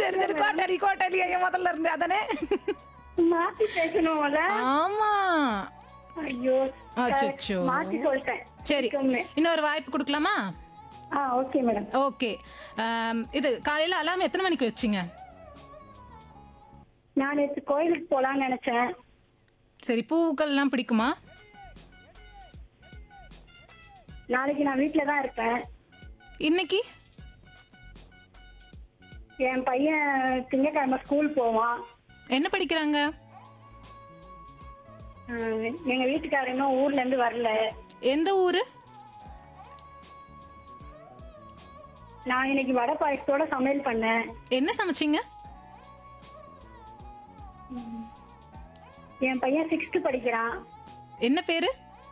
சரி சரி கோட்டாடி கோட்டாடி ஐயா முதல்ல இருந்து அதானே மாத்தி பேசணும்ல ஆமா ஐயோ அச்சச்சோ. மாத்தி சொல்லிட்டேன் சரி சும்மே. இன்னொரு வாய்ப்பு கொடுக்கலாமா ஆ ஓகே மேடம் ஓகே இது காலையில அலாம் எத்தனை மணிக்கு வச்சீங்க நான் நேற்று கோயிலுக்கு போலாம்னு நினைச்சேன் சரி பூக்கள்லாம் பிடிக்குமா நாளைக்கு நான் வீட்ல தான் இருப்பேன் இன்னைக்கு என் பையன் திங்கக்கிழமை ஸ்கூல் போவான் என்ன படிக்கிறாங்க ஹம், எங்க வீட்டுக்காரர் இன்னும் ஊர்ல இருந்து வரல எந்த ஊரு நான் இன்னைக்கு வடை பாயசத்தோட சமையல் பண்ணேன் என்ன சமைச்சீங்க என் பையன் சிக்ஸ்த் படிக்கிறான் என்ன பேரு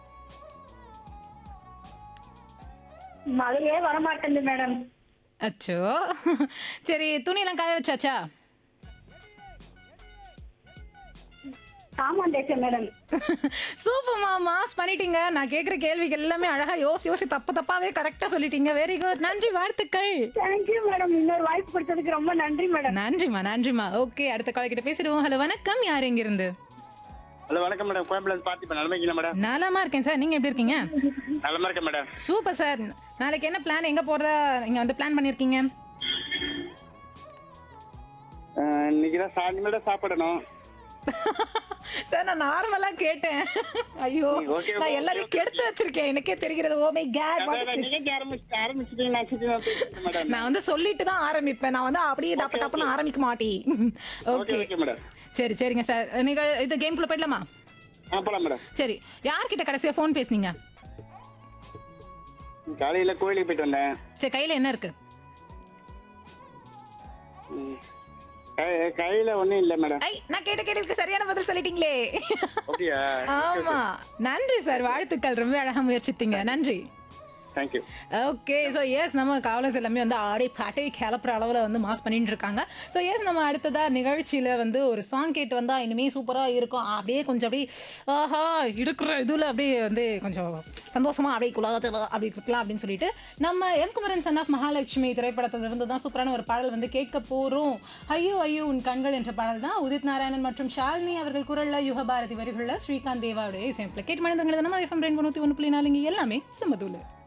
மழையே வரமாட்டேங்குது மேடம் அச்சோ சரி துணியெல்லாம் காய வச்சாச்சா சாமான் தேய்ச்சேன் மேடம் சூப்பர்மா மாஸ் பண்ணிட்டீங்க நான் கேக்குற கேள்விகள் எல்லாமே அழகா யோசி யோசி தப்பு தப்பாவே கரெக்டா சொல்லிட்டீங்க வெரி குட் நன்றி வாழ்த்துக்கள் தேங்க்யூ மேடம் இன்னொரு வாய்ப்பு கொடுத்ததுக்கு ரொம்ப நன்றி மேடம் நன்றிமா நன்றிமா ஓகே அடுத்த கால் கிட்ட பேசிடுவோம் ஹலோ வணக்கம் யார் எங்க இருந்து ஹலோ வணக்கம் மேடம் கோயம்புல பார்த்திபன் நலமா இருக்கீங்களா மேடம் நலமா இருக்கேன் சார் நீங்க எப்படி இருக்கீங்க நலமா இருக்கேன் மேடம் சூப்பர் சார் நாளைக்கு என்ன பிளான் எங்க போறதா நீங்க வந்து பிளான் பண்ணிருக்கீங்க அஹ், இன்னைக்கு தான் சாயந்தரம் தான் சாப்பிடணும் சார் நான் நார்மலா கேட்டேன் ஐயோ Okay, okay, நான் okay, எல்லாரையும் okay. கெடுத்து வச்சிருக்கேன் எனக்கே தெரிகிறது ஓ மை காட் வாட் அதான், இஸ் நீங்க ஆரம்பிச்சு ஆரம்பிச்சுட்டீங்க நான் சரி, நான் பேசிட்டேன் மேடம் நான் வந்து சொல்லிட்டு தான் ஆரம்பிப்பேன் நான் வந்து அப்படியே டப்பு டப்புன்னு ஆரம்பிக்க மாட்டேன் ஓகே ஓகே ஓகே மேடம் சரி சரிங்க சார் நீங்க இது கேம் குள்ள போயிடலாமா ஆ போலாம் மேடம் சரி யார்கிட்ட கடைசியா ஃபோன் பேசுனீங்க காலையில கோயிலுக்கு போயிட்டு வந்தேன் சரி கையில என்ன இருக்கு ம். கை- கையில ஒண்ணும் இல்ல மேடம் ஐ நான் கேட்ட கேள்விக்கு சரியான பதில் சொல்லிட்டீங்களே அப்படியா ஆமா நன்றி சார் வாழ்த்துக்கள் ரொம்ப அழகா முயற்சித்தீங்க நன்றி தேங்க்யூ ஓகே ஸோ எஸ் நம்ம காவலர்ஸ் எல்லாமே வந்து ஆடி பாட்டை கிளப்புற அளவில் வந்து மாஸ் பண்ணிட்டு இருக்காங்க ஸோ எஸ் நம்ம அடுத்ததா நிகழ்ச்சியில் வந்து ஒரு சாங் கேட்டு வந்தால் இனிமே சூப்பராக இருக்கும் அப்படியே கொஞ்சம் அப்படியே ஆஹா இருக்கிற இதில் அப்படியே வந்து கொஞ்சம் சந்தோஷமா அப்படியே குலாதத்தில் அப்படி இருக்கலாம் அப்படின்னு சொல்லிட்டு நம்ம M Kumaran son of Mahalakshmi திரைப்படத்திலிருந்து தான் சூப்பரான ஒரு பாடல் வந்து கேட்க போகிறோம் ஐயோ ஐயோ உன் கண்கள் என்ற பாடல் தான் உதித் நாராயணன் மற்றும் ஷாலினி அவர்கள் குரல்ல யுகபாரதி வரிகளில் ஸ்ரீகாந்த் தேவாவுடைய இசையமைப்பில் கேட்டு மனிதர்கள் நம்ம எஃப்எம் ரெண்டு நூற்றி ஒன்று புள்ளி நாலுங்க எல்லாமே சமதூல